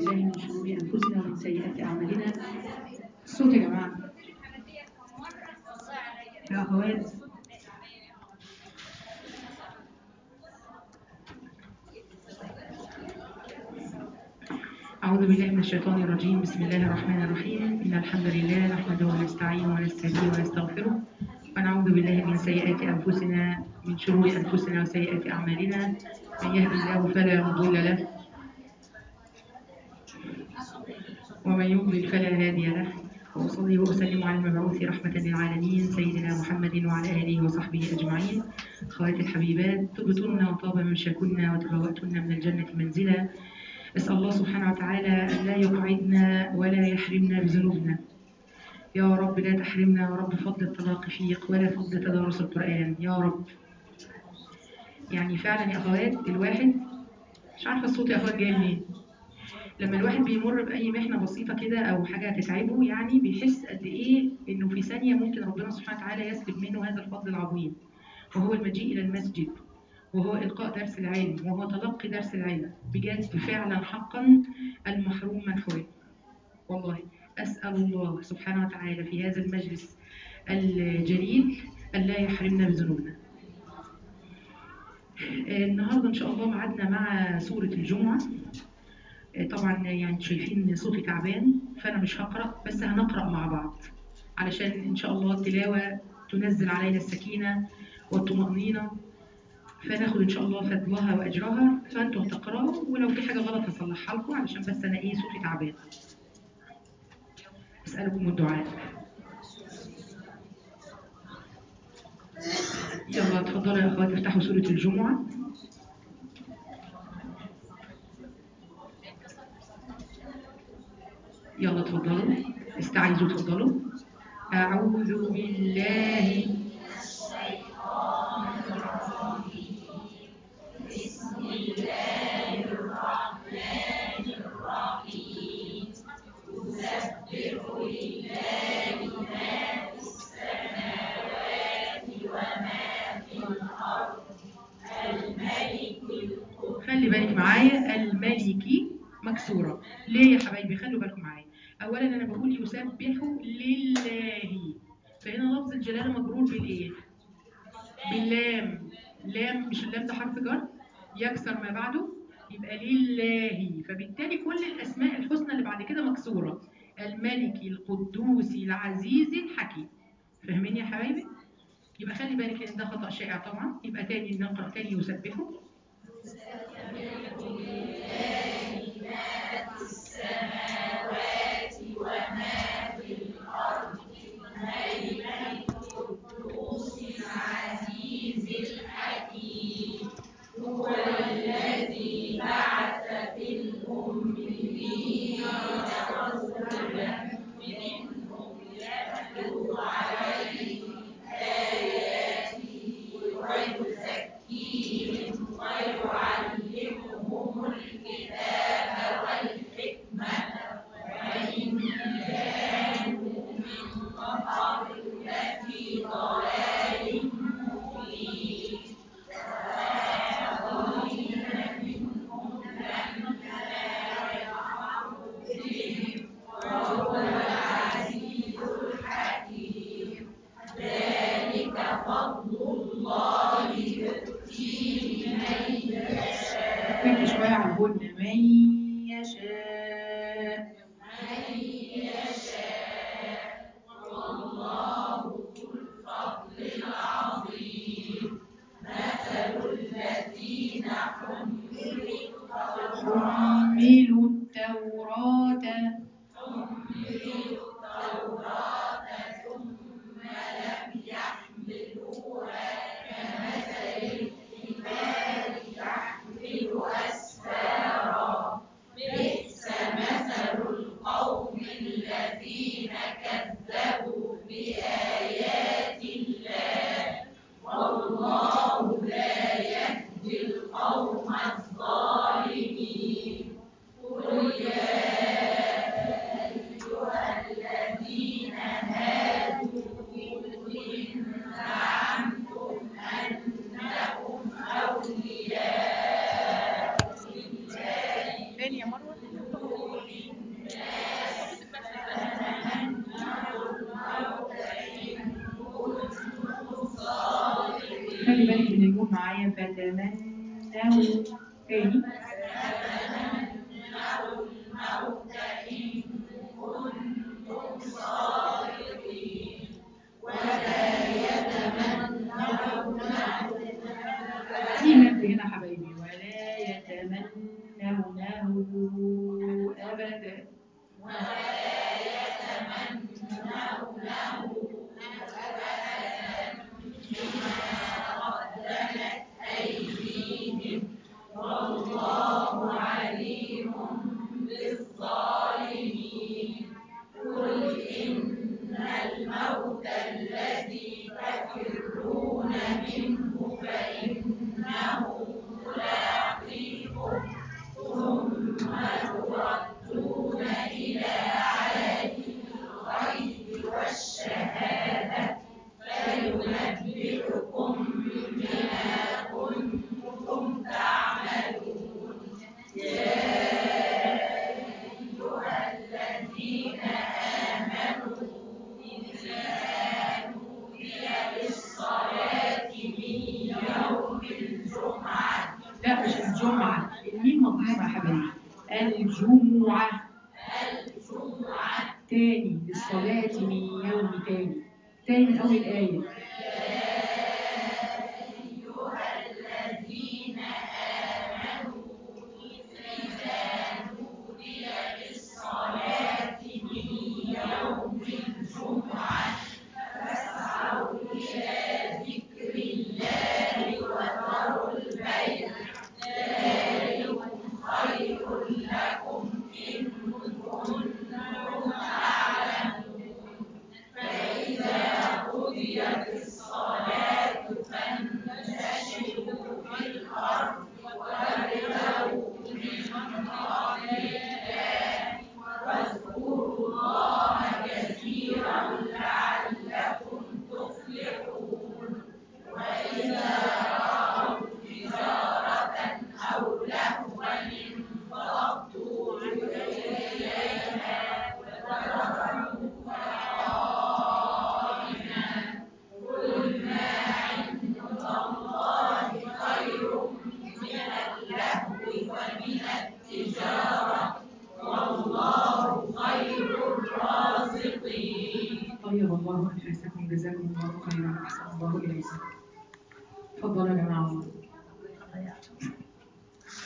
بالله من شرور أنفسنا ومن سيئات أعمالنا الصوت يا جماعة يا أخوات أعوذ بالله من الشيطان الرجيم بسم الله الرحمن الرحيم إن الحمد لله نحمده ونستعينه ونستهديه ونستغفره ونعوذ بالله من سيئات أنفسنا من شرور أنفسنا وسيئات أعمالنا من يهد الله فلا مضل له ومن يضلل فلا هادي له وأصلي وأسلم على المبعوث رحمة للعالمين سيدنا محمد وعلى آله وصحبه أجمعين أخواتي الحبيبات طبتن وطاب ممشاكن وتبوأتن من الجنة منزلا أسأل الله سبحانه وتعالى أن لا يقعدنا ولا يحرمنا بذنوبنا يا رب لا تحرمنا يا رب فضل الطلاق فيق ولا فضل تدارس القرآن يا رب يعني فعلا يا أخوات الواحد مش عارفة الصوت يا أخوات جاي منين لما الواحد بيمر بأي محنة بسيطة كده أو حاجة هتتعبه يعني بيحس قد إيه إنه في ثانية ممكن ربنا سبحانه وتعالى يسلب منه هذا الفضل العظيم وهو المجيء إلى المسجد وهو إلقاء درس العلم وهو تلقي درس العلم بجد فعلا حقا المحروم محروم والله أسأل الله سبحانه وتعالى في هذا المجلس الجليل أن لا يحرمنا بذنوبنا النهارده ان شاء الله معادنا مع سوره الجمعه طبعا يعني شايفين صوتي تعبان فانا مش هقرا بس هنقرا مع بعض علشان ان شاء الله التلاوه تنزل علينا السكينه والطمانينه فناخد ان شاء الله فضلها واجرها فانتوا هتقراوا ولو في حاجه غلط هصلحها لكم علشان بس انا ايه صوتي تعبان اسالكم الدعاء يلا اتفضلوا يا اخوات افتحوا سوره الجمعه يلا اتفضلوا استعيذوا اتفضلوا أعوذ بالله خلي بالك معايا الملكي مكسورة ليه يا حبايبي خلوا بالكم معايا أولا أنا بقول يسبح لله فهنا لفظ الجلالة مجرور بالإيه؟ باللام لام مش اللام ده حرف جر يكسر ما بعده يبقى لله فبالتالي كل الأسماء الحسنى اللي بعد كده مكسورة الملك القدوس العزيز الحكيم فاهمين يا حبايبي؟ يبقى خلي بالك لأن ده خطأ شائع طبعا يبقى تاني نقرأ تاني يسبحه خفيف شوية على الهن من يشاء حملوا التوراة معايا فتمنوا تاني في مد هنا حبايبي ولا يتمنونه أبدا لا مش الجمعة الميم مضمومة يا حبايبي الجمعة تاني للصلاة من يوم تاني تاني من أول آية طيب الله أنفاسكم جزاكم الله خيرا أحسن الله إليكم تفضلوا يا جماعة